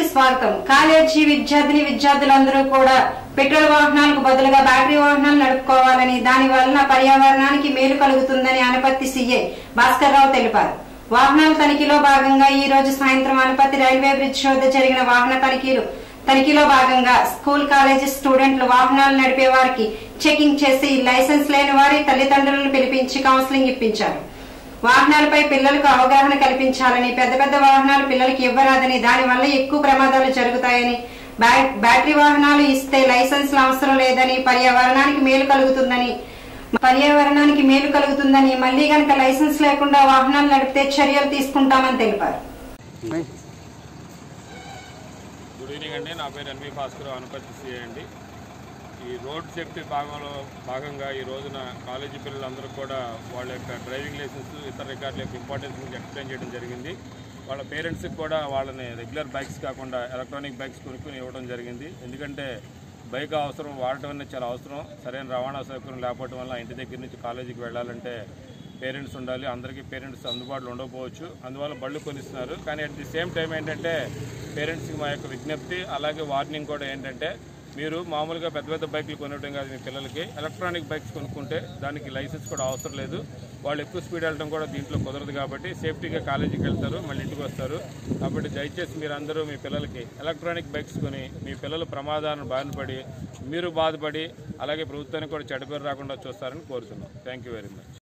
స్వాగతం కాలేజీ విద్యార్థిని విద్యార్థులందరూ కూడా పెట్రోల్ వాహనాలకు బదులుగా బ్యాటరీ వాహనాలు నడుపుకోవాలని దాని వలన పర్యావరణానికి మేలు కలుగుతుందని అనపత్తి సీఐ భాస్కర్ రావు తెలిపారు వాహనాల తనిఖీలో భాగంగా ఈ రోజు సాయంత్రం అనపత్తి రైల్వే బ్రిడ్జ్ వద్ద జరిగిన వాహన తనిఖీలు తనిఖీలో భాగంగా స్కూల్ కాలేజీ స్టూడెంట్లు వాహనాలు నడిపే వారికి చెకింగ్ చేసి లైసెన్స్ లేని వారి తల్లిదండ్రులను పిలిపించి కౌన్సిలింగ్ ఇప్పించారు వాహనాలపై పిల్లలకు అవగాహన కల్పించాలని పెద్ద పెద్ద వాహనాలు పిల్లలకి ఇవ్వరాదని దానివల్ల ఎక్కువ ప్రమాదాలు జరుగుతాయని బ్యా- బ్యాటరీ వాహనాలు ఇస్తే లైసెన్స్లు అవసరం లేదని పర్యావరణానికి మేలు కలుగుతుందని పర్యావరణానికి మేలు కలుగుతుందని మళ్లీ గనక లైసెన్స్ లేకుండా వాహనాలు నడిపితే చర్యలు తీసుకుంటామని తెలిపారు గుడ్ ఈవినింగ్ అండి నా పేరు ఎన్వి భాస్కర్ అనుపతి సిఐ అండి ఈ రోడ్ సేఫ్టీ భాగంలో భాగంగా ఈ రోజున కాలేజీ పిల్లలందరూ కూడా వాళ్ళ యొక్క డ్రైవింగ్ లైసెన్స్ ఇతర రికార్డుల యొక్క ఇంపార్టెన్స్ గురించి ఎక్స్ప్లెయిన్ చేయడం జరిగింది వాళ్ళ పేరెంట్స్కి కూడా వాళ్ళని రెగ్యులర్ బైక్స్ కాకుండా ఎలక్ట్రానిక్ బైక్స్ కొనుక్కుని ఇవ్వడం జరిగింది ఎందుకంటే బైక్ అవసరం వాడటం అనేది చాలా అవసరం సరైన రవాణా సౌకర్యం లేకపోవడం వల్ల ఇంటి దగ్గర నుంచి కాలేజీకి వెళ్ళాలంటే పేరెంట్స్ ఉండాలి అందరికీ పేరెంట్స్ అందుబాటులో ఉండకపోవచ్చు అందువల్ల బళ్ళు కొనిస్తున్నారు కానీ అట్ ది సేమ్ టైం ఏంటంటే పేరెంట్స్కి మా యొక్క విజ్ఞప్తి అలాగే వార్నింగ్ కూడా ఏంటంటే మీరు మామూలుగా పెద్ద పెద్ద బైక్లు కొనడం కాదు మీ పిల్లలకి ఎలక్ట్రానిక్ బైక్స్ కొనుక్కుంటే దానికి లైసెన్స్ కూడా అవసరం లేదు వాళ్ళు ఎక్కువ స్పీడ్ వెళ్ళడం కూడా దీంట్లో కుదరదు కాబట్టి సేఫ్టీగా కాలేజీకి వెళ్తారు మళ్ళీ ఇంటికి వస్తారు కాబట్టి దయచేసి మీరు అందరూ మీ పిల్లలకి ఎలక్ట్రానిక్ బైక్స్ కొని మీ పిల్లలు ప్రమాదాలను బారిన పడి మీరు బాధపడి అలాగే ప్రభుత్వానికి కూడా చెడ్డ పేరు రాకుండా చూస్తారని కోరుతున్నాం థ్యాంక్ యూ వెరీ మచ్